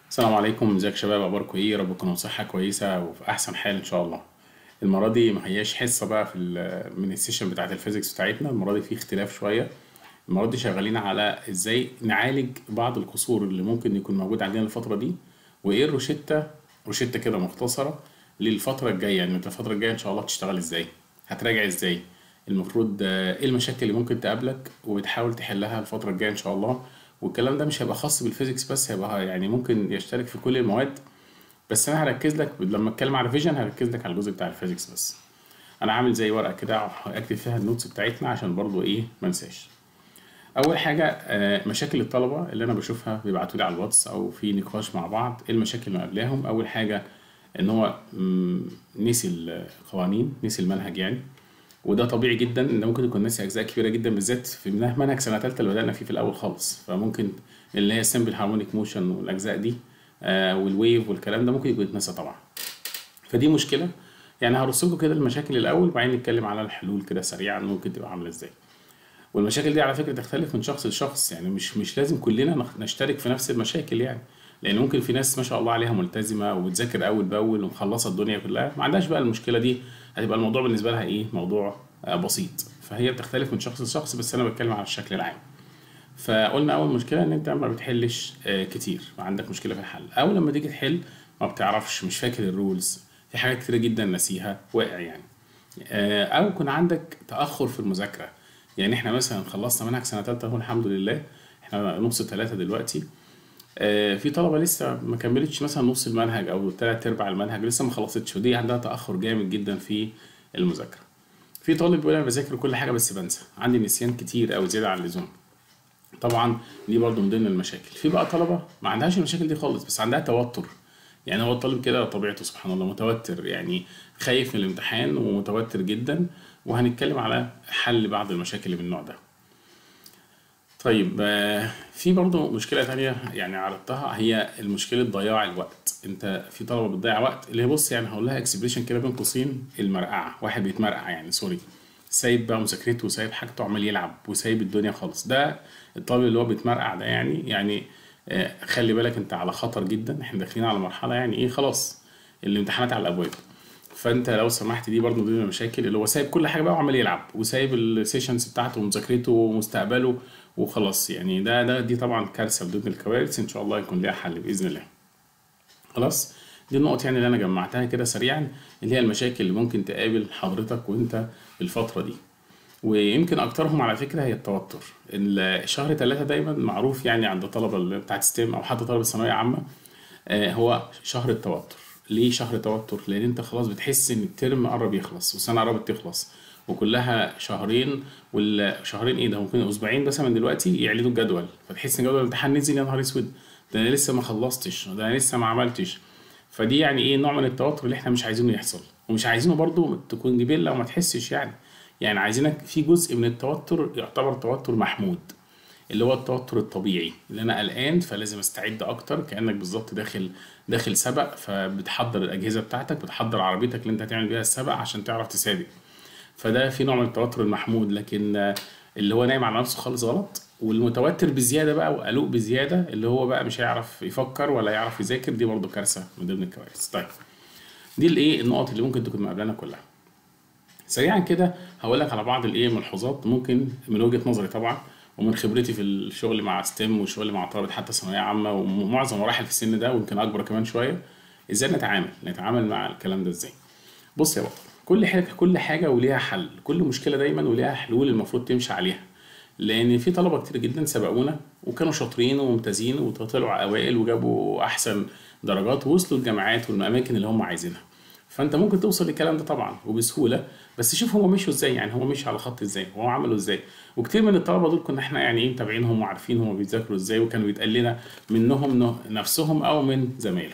السلام عليكم ازيك يا شباب اخباركم ايه يا رب تكونوا بصحه كويسه وفي احسن حال ان شاء الله المره دي ما هياش حصه بقى في ال- من السيشن بتاعه الفيزيكس بتاعتنا المره دي في اختلاف شويه المره دي شغالين على ازاي نعالج بعض القصور اللي ممكن يكون موجود عندنا الفتره دي وايه الروشته روشته كده مختصره للفتره الجايه يعني انت الفتره الجايه ان شاء الله تشتغل ازاي هتراجع ازاي المفروض آه، ايه المشاكل اللي ممكن تقابلك وبتحاول تحلها الفتره الجايه ان شاء الله والكلام ده مش هيبقى خاص بالفيزيكس بس هيبقى يعني ممكن يشترك في كل المواد بس انا هركز لك لما اتكلم على فيجن هركز لك على الجزء بتاع الفيزيكس بس انا عامل زي ورقه كده اكتب فيها النوتس بتاعتنا عشان برضو ايه ما انساش اول حاجه آه، مشاكل الطلبه اللي انا بشوفها بيبعتوا لي على الواتس او في نقاش مع بعض ايه المشاكل اللي قابلاهم اول حاجه ان هو مم، نسي القوانين نسي المنهج يعني وده طبيعي جدا ان ممكن يكون ناسي اجزاء كبيره جدا بالذات في منها- منهج سنه ثالثه اللي بدانا فيه في الاول خالص فممكن اللي هي السمبل هارمونيك موشن والاجزاء دي آه والويف والكلام ده ممكن يكون اتنسى طبعا فدي مشكله يعني هرص لكم كده المشاكل الاول وبعدين نتكلم على الحلول كده سريعا ممكن تبقى عامله ازاي والمشاكل دي على فكره تختلف من شخص لشخص يعني مش مش لازم كلنا نخ- نشترك في نفس المشاكل يعني لان ممكن في ناس ما شاء الله عليها ملتزمه وبتذاكر اول باول ومخلصه الدنيا كلها ما عندهاش بقى المشكله دي هتبقى الموضوع بالنسبه لها ايه موضوع آه، بسيط فهي بتختلف من شخص لشخص بس انا بتكلم على الشكل العام فقلنا اول مشكله ان انت ما بتحلش آه، كتير عندك مشكله في الحل او لما تيجي تحل ما بتعرفش مش فاكر الرولز في حاجات كتير جدا ناسيها واقع يعني آه، او يكون عندك تاخر في المذاكره يعني احنا مثلا خلصنا منهج سنه ثالثه اهو الحمد لله احنا نص ثلاثه دلوقتي آه، في طلبه لسه ما كملتش مثلا نص المنهج او ثلاث ارباع المنهج لسه ما خلصتش ودي عندها تاخر جامد جدا في المذاكره في طالب بيقول انا بذاكر كل حاجه بس بنسى عندي نسيان كتير او زياده عن اللزوم طبعا دي برضو من ضمن المشاكل في بقى طلبه ما عندهاش المشاكل دي خالص بس عندها توتر يعني هو الطالب كده طبيعته سبحان الله متوتر يعني خايف من الامتحان ومتوتر جدا وهنتكلم على حل بعض المشاكل اللي من النوع ده طيب آه، في برضه مشكلة تانية يعني عرضتها هي المشكلة ضياع الوقت انت في طلبة بتضيع وقت اللي هي بص يعني هقول لها اكسبريشن كده بين قوسين المرقعة واحد بيتمرقع يعني سوري سايب بقى مذاكرته وسايب حاجته وعمال يلعب وسايب الدنيا خالص ده الطالب اللي هو بيتمرقع ده يعني يعني آه، خلي بالك انت على خطر جدا احنا داخلين على مرحلة يعني ايه خلاص الامتحانات على الابواب فانت لو سمحت دي برضه من ضمن المشاكل اللي هو سايب كل حاجه بقى وعمال يلعب وسايب السيشنز بتاعته ومذاكرته ومستقبله وخلاص يعني ده ده دي طبعا كارثه من ضمن الكوارث ان شاء الله يكون ليها حل باذن الله خلاص دي النقط يعني اللي انا جمعتها كده سريعا اللي هي المشاكل اللي ممكن تقابل حضرتك وانت في الفتره دي ويمكن اكترهم على فكره هي التوتر ال- شهر ثلاثة دايما معروف يعني عند طلبه اللي بتاعت ستيم او حتى طلبه ثانويه عامه آه، هو شهر التوتر ليه شهر توتر لان انت خلاص بتحس ان الترم قرب يخلص والسنه قربت تخلص وكلها شهرين والشهرين ايه ده ممكن اسبوعين بس من دلوقتي يعلنوا الجدول فتحس ان جدول الامتحان نزل يا نهار اسود ده انا لسه ما خلصتش ده انا لسه ما عملتش فدي يعني ايه نوع من التوتر اللي احنا مش عايزينه يحصل ومش عايزينه برضو تكون جبلة وما تحسش يعني يعني عايزينك في جزء من التوتر يعتبر توتر محمود اللي هو التوتر الطبيعي اللي انا قلقان فلازم استعد اكتر كانك بالظبط داخل داخل سبق فبتحضر الاجهزه بتاعتك بتحضر عربيتك اللي انت هتعمل بيها السبق عشان تعرف تسابق فده في نوع من التوتر المحمود لكن آه، اللي هو نايم على نفسه خالص غلط والمتوتر بزياده بقى وقلق بزياده اللي هو بقى مش هيعرف يفكر ولا يعرف يذاكر دي برضه كارثه من ضمن الكوارث طيب دي الايه النقط اللي ممكن تكون مقابلانا كلها سريعا كده هقول لك على بعض الايه ملحوظات ممكن من وجهة نظري طبعا ومن خبرتي في الشغل مع ستيم والشغل مع طلبة حتى ثانوية عامة ومعظم مراحل في السن ده ويمكن أكبر كمان شوية ازاي نتعامل نتعامل مع الكلام ده ازاي بص يا بابا كل حاجة كل حاجة وليها حل كل مشكلة دايما وليها حلول المفروض تمشي عليها لأن في طلبة كتير جدا سبقونا وكانوا شاطرين وممتازين وطلعوا أوائل وجابوا أحسن درجات ووصلوا الجامعات والأماكن اللي هم عايزينها فانت ممكن توصل للكلام ده طبعا وبسهوله بس شوف هم مشوا ازاي يعني هم مشوا على خط ازاي هو عملوا ازاي وكتير من الطلبه دول كنا احنا يعني ايه متابعينهم وعارفين هم بيذاكروا ازاي وكانوا بيتقال لنا منهم نه- نفسهم او من زمايلهم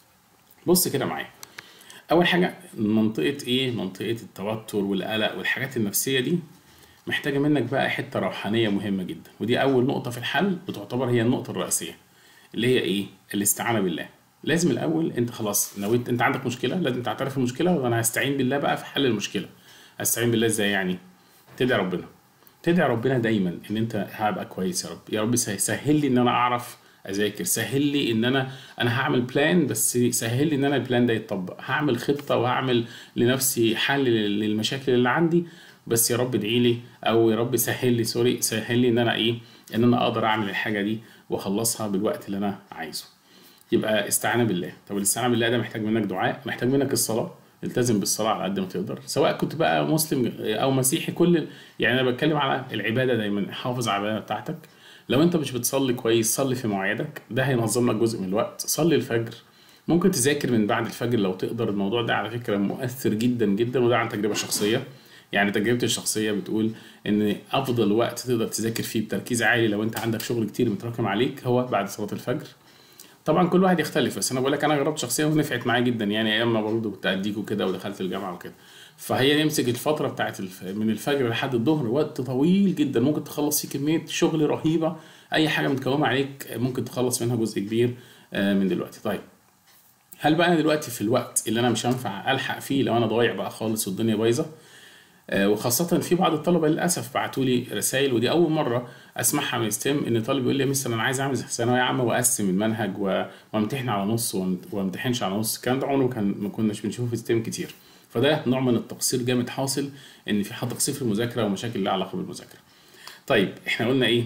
بص كده معايا اول حاجه منطقه ايه منطقه التوتر والقلق والحاجات النفسيه دي محتاجه منك بقى حته روحانيه مهمه جدا ودي اول نقطه في الحل بتعتبر هي النقطه الرئيسيه اللي هي ايه الاستعانه بالله لازم الاول انت خلاص نويت انت عندك مشكله لازم تعترف المشكله وانا هستعين بالله بقى في حل المشكله هستعين بالله ازاي يعني تدعي ربنا تدعي ربنا دايما ان انت هبقى كويس يا رب يا رب سهل لي ان انا اعرف اذاكر سهل لي ان انا انا هعمل بلان بس سهل لي ان انا البلان ده يتطبق هعمل خطه وهعمل لنفسي حل للمشاكل اللي عندي بس يا رب ادعي لي او يا رب سهل لي سوري سهل لي ان انا ايه ان انا اقدر اعمل الحاجه دي واخلصها بالوقت اللي انا عايزه يبقى استعانه بالله طب الاستعانه بالله ده محتاج منك دعاء محتاج منك الصلاه التزم بالصلاه على قد ما تقدر سواء كنت بقى مسلم او مسيحي كل يعني انا بتكلم على العباده دايما حافظ على العباده بتاعتك لو انت مش بتصلي كويس صلي في مواعيدك ده هينظم لك جزء من الوقت صلي الفجر ممكن تذاكر من بعد الفجر لو تقدر الموضوع ده على فكره مؤثر جدا جدا وده عن تجربه شخصيه يعني تجربتي الشخصيه بتقول ان افضل وقت تقدر تذاكر فيه بتركيز عالي لو انت عندك شغل كتير متراكم عليك هو بعد صلاه الفجر طبعا كل واحد يختلف بس انا بقول لك انا جربت شخصيا ونفعت معايا جدا يعني ايام ما برضه كنت اديك وكده ودخلت الجامعه وكده فهي نمسك الفتره بتاعت الف... من الفجر لحد الظهر وقت طويل جدا ممكن تخلص فيه كميه شغل رهيبه اي حاجه متكومه عليك ممكن تخلص منها جزء كبير من دلوقتي طيب هل بقى انا دلوقتي في الوقت اللي انا مش هينفع الحق فيه لو انا ضايع بقى خالص والدنيا بايظه وخاصة في بعض الطلبة للأسف بعتوا لي رسائل ودي أول مرة أسمعها من ستيم إن طالب يقول لي يا مستر أنا عايز أعمل ثانوية عامة وأقسم المنهج وأمتحن على نص وأمتحنش على نص الكلام ده عمره كان ما كناش بنشوفه في ستيم كتير فده نوع من التقصير جامد حاصل إن في حد تقصير في المذاكرة ومشاكل لها علاقة بالمذاكرة. طيب إحنا قلنا إيه؟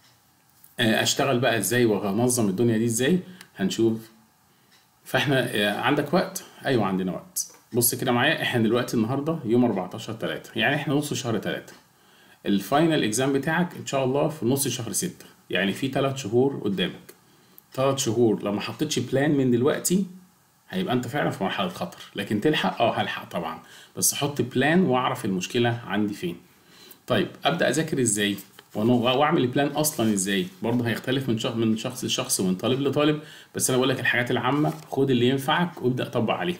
أشتغل بقى إزاي وأنظم الدنيا دي إزاي؟ هنشوف فإحنا عندك وقت؟ أيوه عندنا وقت. بص كده معايا احنا دلوقتي النهارده يوم 14 3 يعني احنا نص شهر 3 الفاينل اكزام بتاعك ان شاء الله في نص شهر 6 يعني في 3 شهور قدامك 3 شهور لو ما حطيتش بلان من دلوقتي هيبقى انت فعلا في مرحله خطر لكن تلحق اه هلحق طبعا بس احط بلان واعرف المشكله عندي فين طيب ابدا اذاكر ازاي واعمل البلان اصلا ازاي برضه هيختلف من شخص من شخص لشخص ومن طالب لطالب بس انا بقول لك الحاجات العامه خد اللي ينفعك وابدا طبق عليه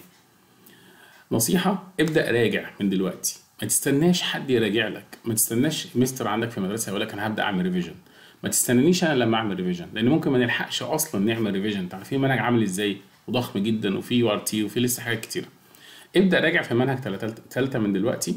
نصيحة ابدأ راجع من دلوقتي ما تستناش حد يراجع لك ما تستناش مستر عندك في المدرسة يقول لك انا هبدأ اعمل ريفيجن ما تستنانيش انا لما اعمل ريفيجن لان ممكن ما نلحقش اصلا نعمل ريفيجن انت عارفين المنهج عامل ازاي وضخم جدا وفي يو ار تي وفي لسه حاجات كتيرة ابدأ راجع في منهج ثالثة من دلوقتي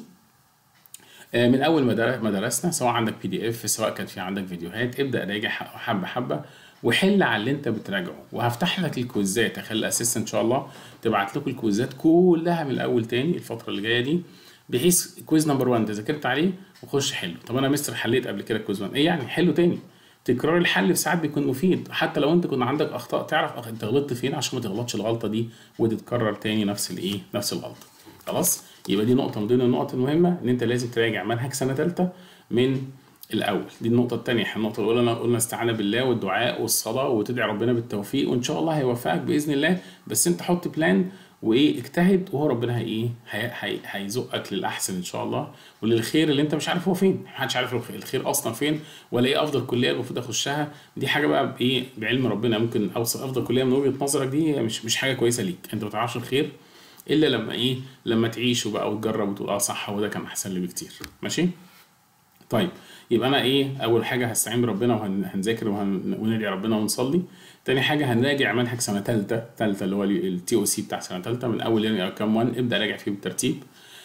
من اول ما درسنا سواء عندك بي دي اف سواء كان في عندك فيديوهات ابدا راجع حبه حبه وحل على اللي انت بتراجعه وهفتح لك الكويزات اخلي الاسيست ان شاء الله تبعت لكم الكويزات كلها من الاول تاني الفتره اللي جايه دي بحيث كويز نمبر 1 ذاكرت عليه وخش حله طب انا مستر حليت قبل كده كويز 1 ايه يعني حله تاني تكرار الحل في ساعات بيكون مفيد حتى لو انت كنت عندك اخطاء تعرف انت غلطت فين عشان ما تغلطش الغلطه دي وتتكرر تاني نفس الايه نفس الغلطه خلاص يبقى دي نقطه من ضمن النقط المهمه ان انت لازم تراجع منهج سنه ثالثه من الاول دي النقطه الثانيه النقطه الاولى قلنا استعانه بالله والدعاء والصلاه وتدعي ربنا بالتوفيق وان شاء الله هيوفقك باذن الله بس انت حط بلان وايه اجتهد وهو ربنا هي ايه هي هيزقك للاحسن ان شاء الله وللخير اللي انت مش عارف هو فين محدش عارف الخير اصلا فين ولا ايه افضل كليه المفروض اخشها دي حاجه بقى بايه بعلم ربنا ممكن اوصل افضل كليه من وجهه نظرك دي مش مش حاجه كويسه ليك انت ما تعرفش الخير الا لما ايه لما تعيش وبقى وتجرب وتقول اه صح هو ده كان احسن لي بكتير ماشي طيب يبقى انا ايه اول حاجه هستعين بربنا وهنذاكر وهن... وندعي ربنا ونصلي تاني حاجه هنراجع منهج سنه ثالثه ثالثه اللي هو التي او سي بتاع سنه ثالثه من اول يعني كام 1 ابدا راجع فيه بالترتيب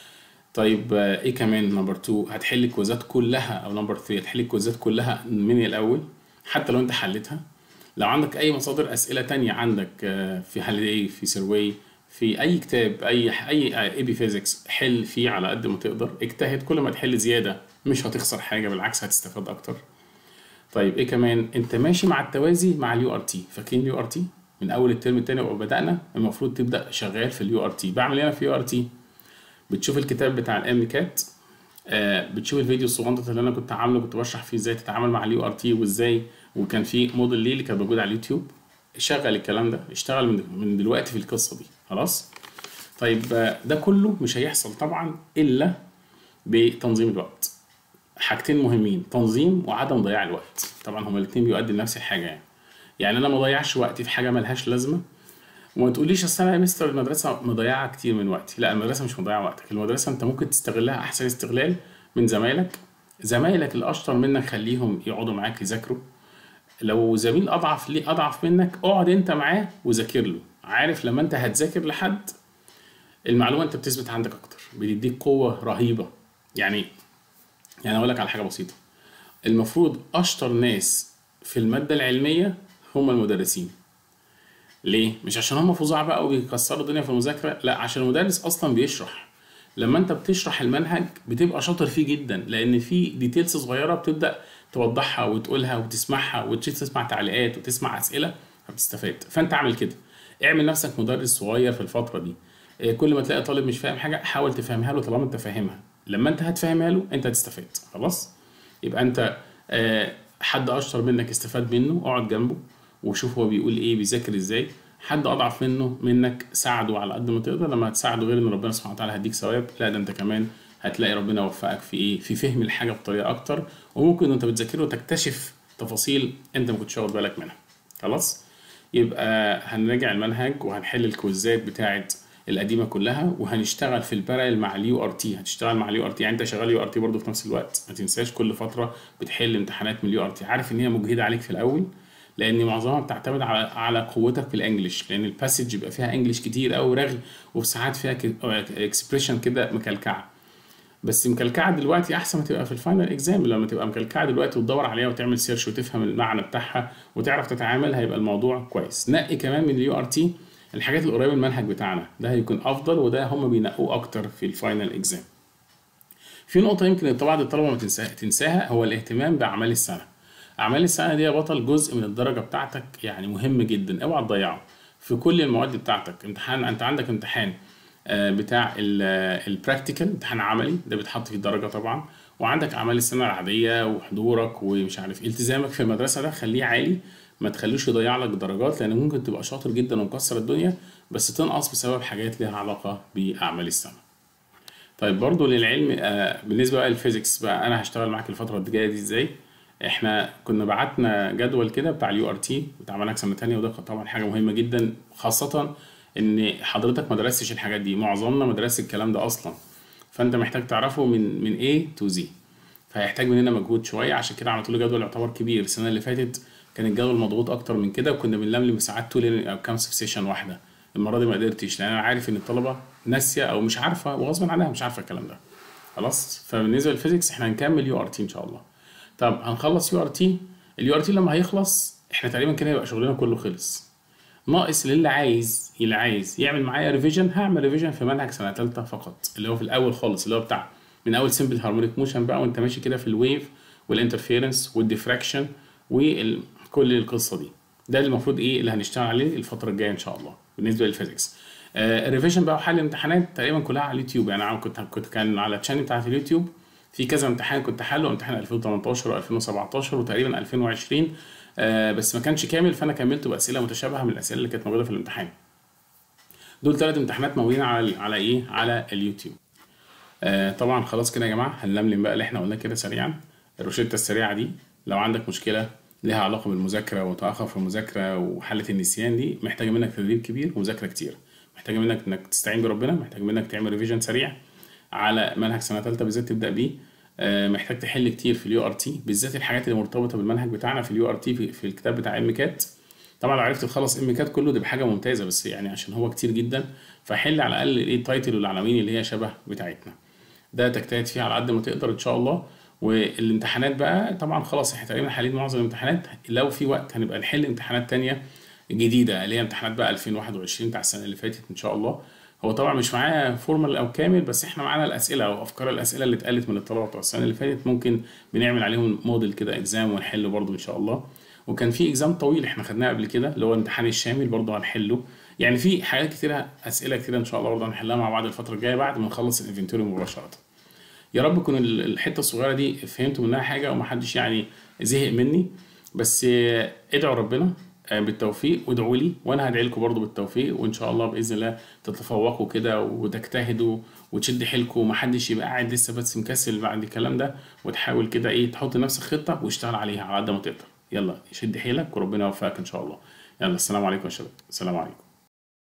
طيب ايه كمان نمبر 2 هتحل الكويزات كلها او نمبر 3 هتحل الكويزات كلها من الاول حتى لو انت حلتها لو عندك اي مصادر اسئله تانية عندك في هاليداي في سيرواي في اي كتاب اي اي اي بي فيزيكس حل فيه على قد ما تقدر اجتهد كل ما تحل زياده مش هتخسر حاجه بالعكس هتستفاد اكتر طيب ايه كمان انت ماشي مع التوازي مع اليو ار تي فاكرين اليو ار تي من اول الترم التاني وبدانا المفروض تبدا شغال في اليو ار تي بعمل ايه انا في اليو ار تي بتشوف الكتاب بتاع الام كات آه بتشوف الفيديو الصغنطط اللي انا كنت عامله كنت بشرح فيه ازاي تتعامل مع اليو ار تي وازاي وكان في موديل ليه اللي كان موجود على اليوتيوب شغل الكلام ده اشتغل من, من دلوقتي في القصه دي خلاص طيب ده كله مش هيحصل طبعا الا بتنظيم الوقت حاجتين مهمين تنظيم وعدم ضياع الوقت طبعا هما الاثنين بيؤدي لنفس الحاجه يعني يعني انا ما اضيعش وقتي في حاجه ملهاش لازمه وما تقوليش اصل انا يا مستر المدرسه مضيعه كتير من وقتي لا المدرسه مش مضيعه وقتك المدرسه انت ممكن تستغلها احسن استغلال من زمايلك زمايلك اللي اشطر منك خليهم يقعدوا معاك يذاكروا لو زميل اضعف ليه اضعف منك اقعد انت معاه وذاكر له عارف لما انت هتذاكر لحد المعلومه انت بتثبت عندك اكتر بتديك قوه رهيبه يعني يعني اقول لك على حاجه بسيطه المفروض اشطر ناس في الماده العلميه هم المدرسين ليه؟ مش عشان هم فظاع بقى وبيكسروا الدنيا في المذاكرة لا عشان المدرس أصلا بيشرح لما أنت بتشرح المنهج بتبقى شاطر فيه جدا لأن في ديتيلز صغيرة بتبدأ توضحها وتقولها وتسمعها وتسمع تعليقات وتسمع أسئلة فبتستفاد فأنت اعمل كده اعمل نفسك مدرس صغير في الفترة دي إيه، كل ما تلاقي طالب مش فاهم حاجة حاول تفهمها له طالما أنت فاهمها لما أنت هتفهمها له أنت هتستفاد خلاص يبقى أنت آه، حد أشطر منك استفاد منه اقعد جنبه وشوف هو بيقول ايه بيذاكر ازاي حد اضعف منه منك ساعده على قد ما تقدر لما هتساعده غير ان ربنا سبحانه وتعالى هيديك ثواب لا ده انت كمان هتلاقي ربنا وفقك في ايه في فهم الحاجه بطريقه اكتر وممكن وانت بتذاكره تكتشف تفاصيل انت ما كنتش واخد بالك منها خلاص يبقى هنراجع المنهج وهنحل الكويزات بتاعت القديمه كلها وهنشتغل في البارل مع اليو ار تي هتشتغل مع اليو ار تي يعني انت شغال يو ار تي برضه في نفس الوقت ما تنساش كل فتره بتحل امتحانات من اليو ار تي عارف ان هي مجهده عليك في الاول لان معظمها بتعتمد على على قوتك في الانجليش لان الباسج بيبقى فيها انجليش كتير قوي رغي وفي ساعات فيها اكسبريشن كده مكلكعه بس مكلكعه دلوقتي احسن ما تبقى في الفاينل اكزام لما تبقى مكلكعه دلوقتي وتدور عليها وتعمل سيرش وتفهم المعنى بتاعها وتعرف تتعامل هيبقى الموضوع كويس نقي كمان من اليو ار تي الحاجات القريبه من المنهج بتاعنا ده هيكون افضل وده هم بينقوه اكتر في الفاينل اكزام في نقطه يمكن طبعا الطلبه ما تنساها تنساها هو الاهتمام باعمال السنه اعمال السنه دي يا بطل جزء من الدرجه بتاعتك يعني مهم جدا اوعى تضيعه في كل المواد بتاعتك امتحان انت عندك امتحان آه، بتاع البراكتيكال امتحان عملي ده بيتحط فيه الدرجه طبعا وعندك اعمال السنه العاديه وحضورك ومش عارف إيه. التزامك في المدرسه ده خليه عالي ما تخلوش يضيع لك درجات لان ممكن تبقى شاطر جدا ومكسر الدنيا بس تنقص بسبب حاجات ليها علاقه باعمال السنه طيب برضو للعلم آه، بالنسبه بقى للفيزيكس بقى انا هشتغل معاك الفتره الجايه دي ازاي احنا كنا بعتنا جدول كده بتاع اليو ار تي بتاع منهج سنه تانية وده طبعا حاجه مهمه جدا خاصه ان حضرتك ما درستش الحاجات دي معظمنا ما درسش الكلام ده اصلا فانت محتاج تعرفه من من A to Z فهيحتاج مننا مجهود شويه عشان كده عملت له جدول يعتبر كبير السنه اللي فاتت كان الجدول مضغوط اكتر من كده وكنا بنلملم ساعات طول او كام في سيشن واحده المره دي ما قدرتش لان انا عارف ان الطلبه ناسيه او مش عارفه وغصبا عنها مش عارفه الكلام ده خلاص فبالنسبه للفيزيكس احنا هنكمل يو ار تي ان شاء الله طب هنخلص يو ار تي اليو ار تي لما هيخلص احنا تقريبا كده يبقى شغلنا كله خلص ناقص للي عايز اللي عايز يعمل معايا ريفيجن هعمل ريفيجن في منهج سنه ثالثه فقط اللي هو في الاول خالص اللي هو بتاع من اول سمبل هارمونيك موشن بقى وانت ماشي كده في الويف والانترفيرنس والديفراكشن وكل القصه دي ده اللي المفروض ايه اللي هنشتغل عليه الفتره الجايه ان شاء الله بالنسبه للفيزيكس آه الريفيجن بقى وحل الامتحانات تقريبا كلها على اليوتيوب يعني انا كنت كنت كان على الشانل بتاعت اليوتيوب في كذا امتحان كنت حله امتحان 2018 و2017 وتقريبا 2020 آه بس ما كانش كامل فانا كملته باسئله متشابهه من الاسئله اللي كانت موجوده في الامتحان دول ثلاث امتحانات موجودين على على ايه على اليوتيوب آه طبعا خلاص كده يا جماعه هنلملم بقى اللي احنا قلناه كده سريعا الروشته السريعه دي لو عندك مشكله ليها علاقه بالمذاكره وتاخر في المذاكره وحاله النسيان دي محتاجه منك تدريب كبير ومذاكره كتير محتاجه منك انك تستعين بربنا محتاج منك تعمل ريفيجن سريع على منهج سنه ثالثه بالذات تبدا بيه آه، محتاج تحل كتير في اليو ار تي بالذات الحاجات اللي مرتبطه بالمنهج بتاعنا في اليو ار تي في, في الكتاب بتاع ام كات طبعا لو عرفت تخلص ام كات كله دي بحاجه ممتازه بس يعني عشان هو كتير جدا فحل على الاقل ايه التايتل والعناوين اللي هي شبه بتاعتنا ده تجتهد فيه على قد ما تقدر ان شاء الله والامتحانات بقى طبعا خلاص احنا تقريبا حالين معظم الامتحانات لو في وقت هنبقى نحل امتحانات تانية جديدة اللي هي امتحانات بقى 2021 بتاع السنة اللي فاتت ان شاء الله هو طبعا مش معايا فورمال او كامل بس احنا معانا الاسئله او افكار الاسئله اللي اتقالت من الطلبه بتوع السنه اللي فاتت ممكن بنعمل عليهم موديل كده اكزام ونحله برضو ان شاء الله وكان في اكزام طويل احنا خدناه قبل كده اللي هو الامتحان الشامل برضو هنحله يعني في حاجات كتيره اسئله كتيره ان شاء الله برضو هنحلها مع بعض الفتره الجايه بعد ما نخلص الانفنتوري مباشره يا رب تكون الحته الصغيره دي فهمتوا منها حاجه ومحدش يعني زهق مني بس ادعوا ربنا بالتوفيق وادعوا لي وانا هدعي لكم برضه بالتوفيق وان شاء الله باذن الله تتفوقوا كده وتجتهدوا وتشد حيلكم ومحدش يبقى قاعد لسه بس مكسل بعد الكلام ده وتحاول كده ايه تحط لنفسك خطه واشتغل عليها على قد ما تقدر يلا شد حيلك وربنا يوفقك ان شاء الله يلا السلام عليكم يا شباب السلام عليكم